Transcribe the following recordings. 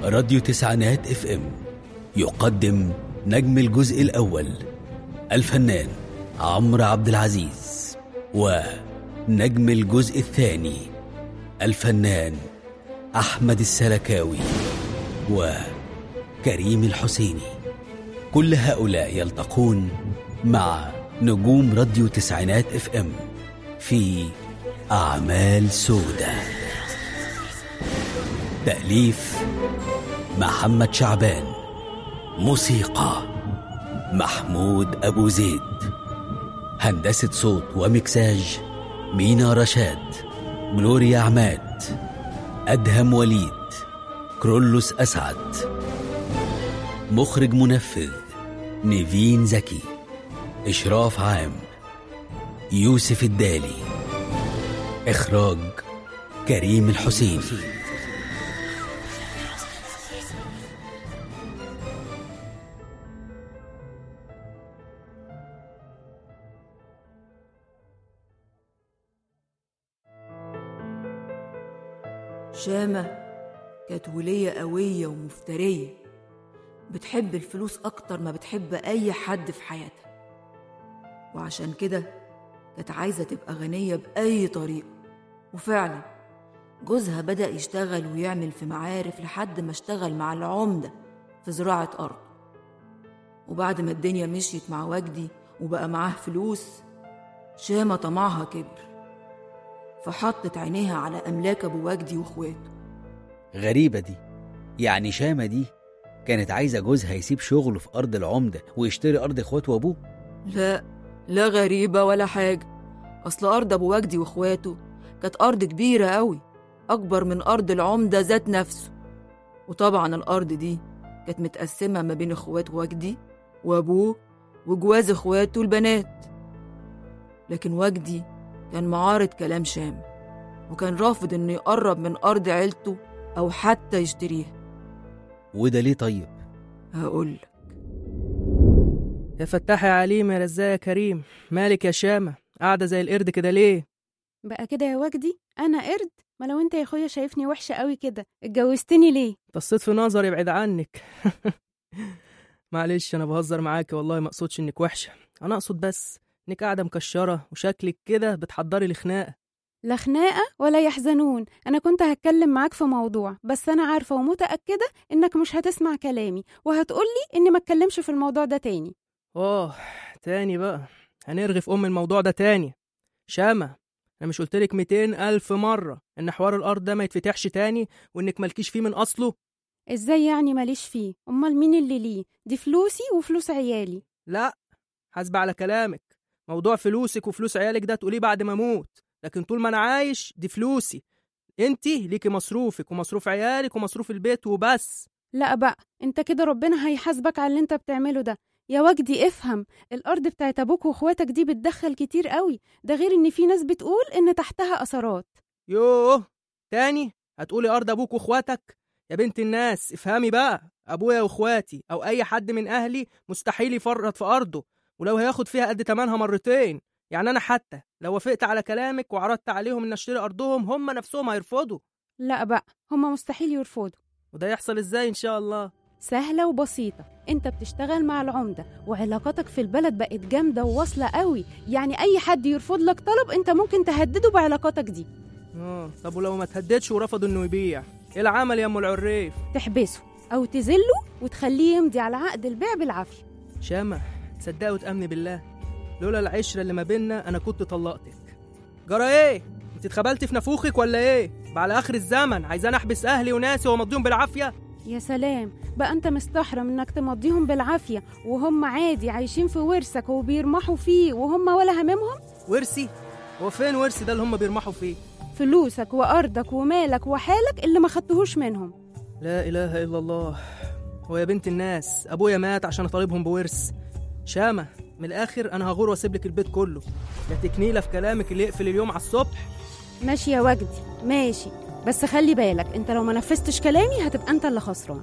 راديو تسعينات اف ام يقدم نجم الجزء الأول الفنان عمرو عبد العزيز ونجم الجزء الثاني الفنان أحمد السلكاوي وكريم الحسيني كل هؤلاء يلتقون مع نجوم راديو تسعينات اف ام في أعمال سودة تأليف محمد شعبان موسيقى محمود أبو زيد هندسة صوت ومكساج مينا رشاد جلوريا عماد أدهم وليد كرولوس أسعد مخرج منفذ نيفين زكي إشراف عام يوسف الدالي إخراج كريم الحسين شامة كانت ولية قوية ومفترية بتحب الفلوس أكتر ما بتحب أي حد في حياتها وعشان كده كانت عايزة تبقى غنية بأي طريقة وفعلا جوزها بدأ يشتغل ويعمل في معارف لحد ما اشتغل مع العمدة في زراعة أرض وبعد ما الدنيا مشيت مع وجدي وبقى معاه فلوس شامة طمعها كبر فحطت عينيها على أملاك أبو وجدي وإخواته غريبة دي يعني شامة دي كانت عايزة جوزها يسيب شغله في أرض العمدة ويشتري أرض إخواته وأبوه لا لا غريبة ولا حاجة أصل أرض أبو وجدي وإخواته كانت أرض كبيرة أوي أكبر من أرض العمدة ذات نفسه وطبعا الأرض دي كانت متقسمة ما بين إخوات وجدي وأبوه وجواز إخواته البنات لكن وجدي كان معارض كلام شام وكان رافض إنه يقرب من أرض عيلته أو حتى يشتريها وده ليه طيب؟ هقول يا فتاح يا عليم يا رزاق يا كريم مالك يا شامة قاعدة زي القرد كده ليه بقى كده يا وجدي انا قرد ما لو انت يا اخويا شايفني وحشه قوي كده اتجوزتني ليه تصيت في نظري ابعد عنك معلش انا بهزر معاكي والله ما اقصدش انك وحشة انا اقصد بس انك قاعدة مكشرة وشكلك كده بتحضري لخناقة لا خناقه ولا يحزنون انا كنت هتكلم معاك في موضوع بس انا عارفه ومتاكده انك مش هتسمع كلامي وهتقولي اني ما اتكلمش في الموضوع ده تاني اه تاني بقى هنرغي في ام الموضوع ده تاني شامة انا مش قلتلك 200 الف مرة ان حوار الارض ده ما يتفتحش تاني وانك مالكيش فيه من اصله ازاي يعني ماليش فيه امال مين اللي ليه دي فلوسي وفلوس عيالي لا حاسبة على كلامك موضوع فلوسك وفلوس عيالك ده تقوليه بعد ما اموت لكن طول ما انا عايش دي فلوسي انتي ليكي مصروفك ومصروف عيالك ومصروف البيت وبس لا بقى انت كده ربنا هيحاسبك على اللي انت بتعمله ده يا وجدي افهم الارض بتاعت ابوك واخواتك دي بتدخل كتير قوي ده غير ان في ناس بتقول ان تحتها اثارات يوه تاني هتقولي ارض ابوك واخواتك يا بنت الناس افهمي بقى ابويا واخواتي او اي حد من اهلي مستحيل يفرط في ارضه ولو هياخد فيها قد تمنها مرتين يعني انا حتى لو وافقت على كلامك وعرضت عليهم ان اشتري ارضهم هم نفسهم هيرفضوا لا بقى هما مستحيل يرفضوا وده يحصل ازاي ان شاء الله سهلة وبسيطة انت بتشتغل مع العمدة وعلاقاتك في البلد بقت جامدة وواصلة قوي يعني اي حد يرفض لك طلب انت ممكن تهدده بعلاقاتك دي اه طب ولو ما تهددش ورفض انه يبيع ايه العمل يا ام العريف تحبسه او تذله وتخليه يمضي على عقد البيع بالعافية شامة تصدقي وتأمني بالله لولا العشرة اللي ما بينا أنا كنت طلقتك جرى إيه؟ أنت اتخبلتي في نافوخك ولا إيه؟ على آخر الزمن عايزاني أحبس أهلي وناسي وأمضيهم بالعافية؟ يا سلام بقى انت مستحرم انك تمضيهم بالعافية وهم عادي عايشين في ورثك وبيرمحوا فيه وهم ولا هممهم ورثي؟ هو فين ورثي ده اللي هم بيرمحوا فيه؟ فلوسك وأرضك ومالك وحالك اللي ما خدتهوش منهم لا إله إلا الله هو يا بنت الناس أبويا مات عشان أطالبهم بورث شامة من الآخر أنا هغور وأسيب لك البيت كله لا تكنيلة في كلامك اللي يقفل اليوم على الصبح ماشي يا وجدي ماشي بس خلي بالك انت لو ما نفذتش كلامي هتبقى انت اللي خسران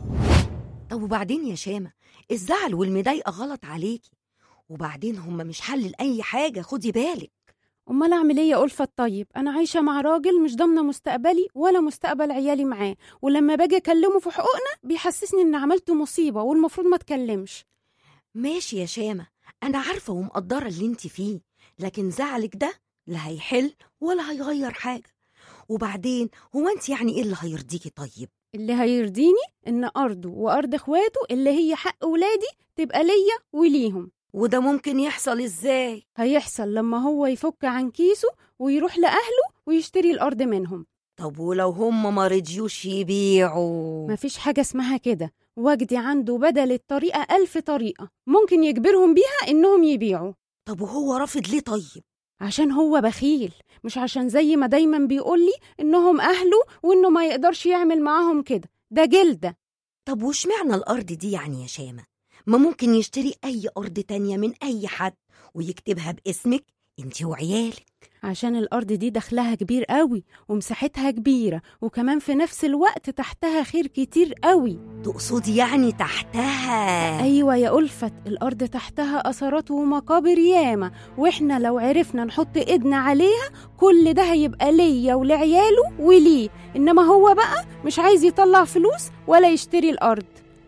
طب وبعدين يا شامة الزعل والمضايقة غلط عليكي وبعدين هما مش حل لأي حاجة خدي بالك امال اعمل ايه يا ألفة طيب انا عايشه مع راجل مش ضامنه مستقبلي ولا مستقبل عيالي معاه ولما باجي اكلمه في حقوقنا بيحسسني ان عملت مصيبه والمفروض ما اتكلمش ماشي يا شامة أنا عارفة ومقدرة اللي انت فيه لكن زعلك ده لا هيحل ولا هيغير حاجة وبعدين هو انت يعني ايه اللي هيرضيكي طيب اللي هيرضيني ان ارضه وارض اخواته اللي هي حق ولادي تبقى ليا وليهم وده ممكن يحصل ازاي هيحصل لما هو يفك عن كيسه ويروح لأهله ويشتري الأرض منهم طب ولو هم ما رضيوش يبيعوا مفيش حاجة اسمها كده وجدي عنده بدل الطريقة ألف طريقة ممكن يجبرهم بيها إنهم يبيعوا طب وهو رافض ليه طيب عشان هو بخيل مش عشان زي ما دايما بيقولي إنهم أهله وإنه ما يقدرش يعمل معاهم كده ده جلدة طب واشمعنى الأرض دي يعني يا شامة ما ممكن يشتري أي أرض تانية من أي حد ويكتبها باسمك انت وعيالك عشان الأرض دي دخلها كبير قوي ومساحتها كبيرة وكمان في نفس الوقت تحتها خير كتير قوي تقصدي يعني تحتها أيوة يا ألفت الأرض تحتها أثرات ومقابر ياما وإحنا لو عرفنا نحط إيدنا عليها كل ده هيبقى ليا ولعياله وليه إنما هو بقى مش عايز يطلع فلوس ولا يشتري الأرض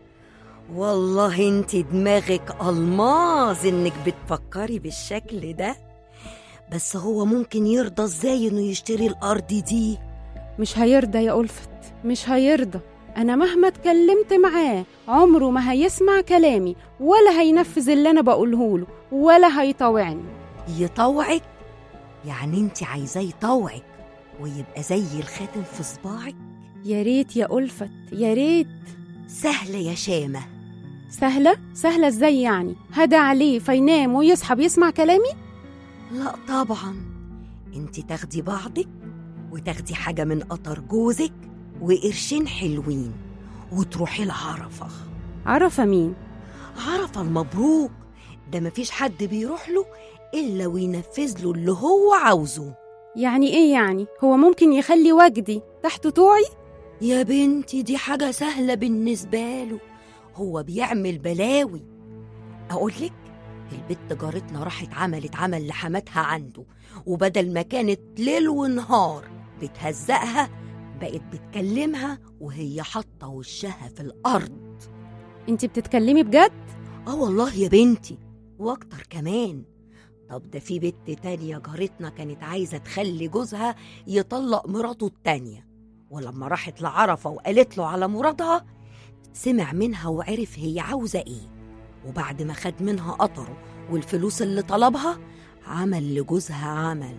والله انت دماغك الماظ انك بتفكري بالشكل ده بس هو ممكن يرضى ازاي انه يشتري الارض دي مش هيرضى يا ألفت مش هيرضى أنا مهما اتكلمت معاه عمره ما هيسمع كلامي ولا هينفذ اللي أنا بقوله له ولا هيطاوعني يطوعك يعني انت عايزاه يطوعك ويبقى زي الخاتم في صباعك يا ريت يا ألفت يا ريت سهلة يا شامة سهلة؟ سهلة ازاي يعني؟ هدى عليه فينام ويصحى بيسمع كلامي؟ لا طبعا انت تاخدي بعضك وتاخدي حاجة من قطر جوزك وقرشين حلوين وتروحي العرفة عرفة مين؟ عرفة المبروك ده مفيش حد بيروح له إلا وينفذ له اللي هو عاوزه يعني ايه يعني؟ هو ممكن يخلي وجدي تحت طوعي؟ يا بنتي دي حاجة سهلة بالنسبة له هو بيعمل بلاوي أقولك البت جارتنا راحت عملت عمل لحماتها عنده وبدل ما كانت ليل ونهار بتهزقها بقت بتكلمها وهي حاطة وشها في الأرض انت بتتكلمي بجد؟ اه والله يا بنتي واكتر كمان طب ده في بنت تانية جارتنا كانت عايزة تخلي جوزها يطلق مراته التانية ولما راحت لعرفة وقالت له على مرادها سمع منها وعرف هي عاوزة ايه وبعد ما خد منها قطره والفلوس اللي طلبها عمل لجوزها عمل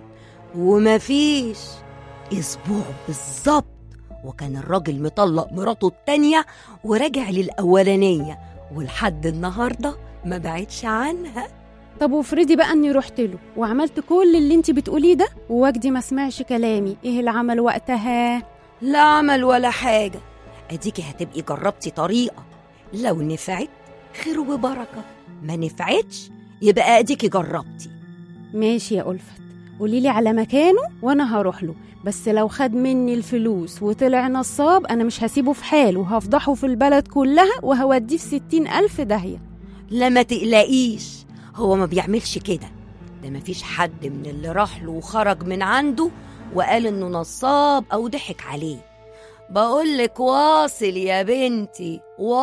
ومفيش اسبوع بالظبط وكان الراجل مطلق مراته التانية وراجع للأولانية ولحد النهاردة ما بعدش عنها طب وافرضي بقى اني رحت له وعملت كل اللي انت بتقوليه ده ووجدي ما سمعش كلامي ايه العمل وقتها؟ لا عمل ولا حاجة أديكي هتبقي جربتي طريقة لو نفعت خير وبركة ما نفعتش يبقى أديكي جربتي ماشي يا ألفت قوليلي على مكانه وانا هروح له بس لو خد مني الفلوس وطلع نصاب انا مش هسيبه في حاله وهفضحه في البلد كلها وهوديه في ستين ألف داهية لا ما تقلقيش هو ما بيعملش كده ده ما فيش حد من اللي راح له وخرج من عنده وقال انه نصاب او ضحك عليه بقولك واصل يا بنتي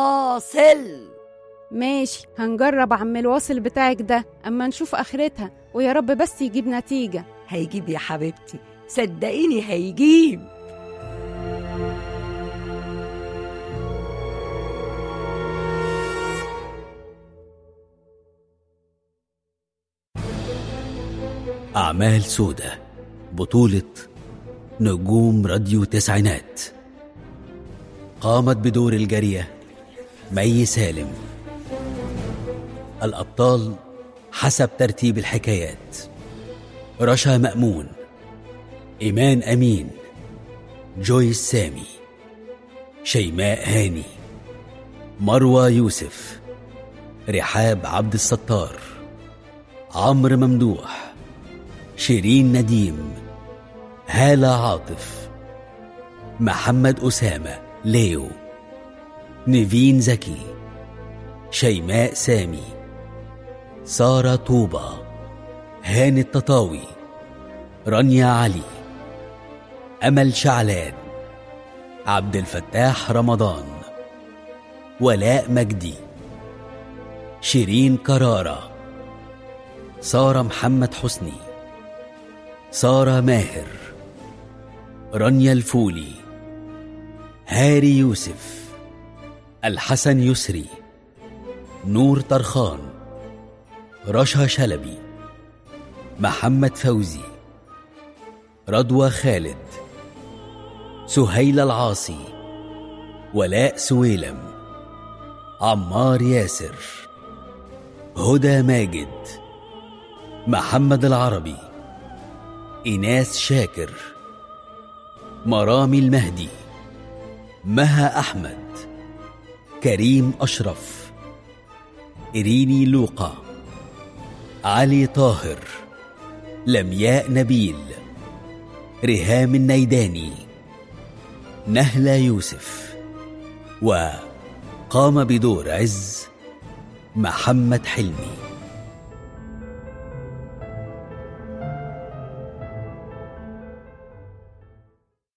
واصل ماشي هنجرب عم الواصل بتاعك ده اما نشوف اخرتها ويا رب بس يجيب نتيجة هيجيب يا حبيبتي صدقيني هيجيب أعمال سودة بطولة نجوم راديو تسعينات قامت بدور الجارية مي سالم الأبطال حسب ترتيب الحكايات رشا مأمون إيمان أمين جويس سامي شيماء هاني مروى يوسف رحاب عبد الستار عمرو ممدوح شيرين نديم هالة عاطف محمد أسامة ليو نيفين زكي شيماء سامي سارة طوبة هاني التطاوي رانيا علي أمل شعلان عبد الفتاح رمضان ولاء مجدي شيرين كرارة سارة محمد حسني سارة ماهر رانيا الفولي هاري يوسف الحسن يسري نور طرخان رشا شلبي محمد فوزي رضوى خالد سهيل العاصي ولاء سويلم عمار ياسر هدى ماجد محمد العربي إناس شاكر مرامي المهدي مها أحمد كريم أشرف إريني لوقا علي طاهر لمياء نبيل ريهام النيداني نهلة يوسف وقام بدور عز محمد حلمي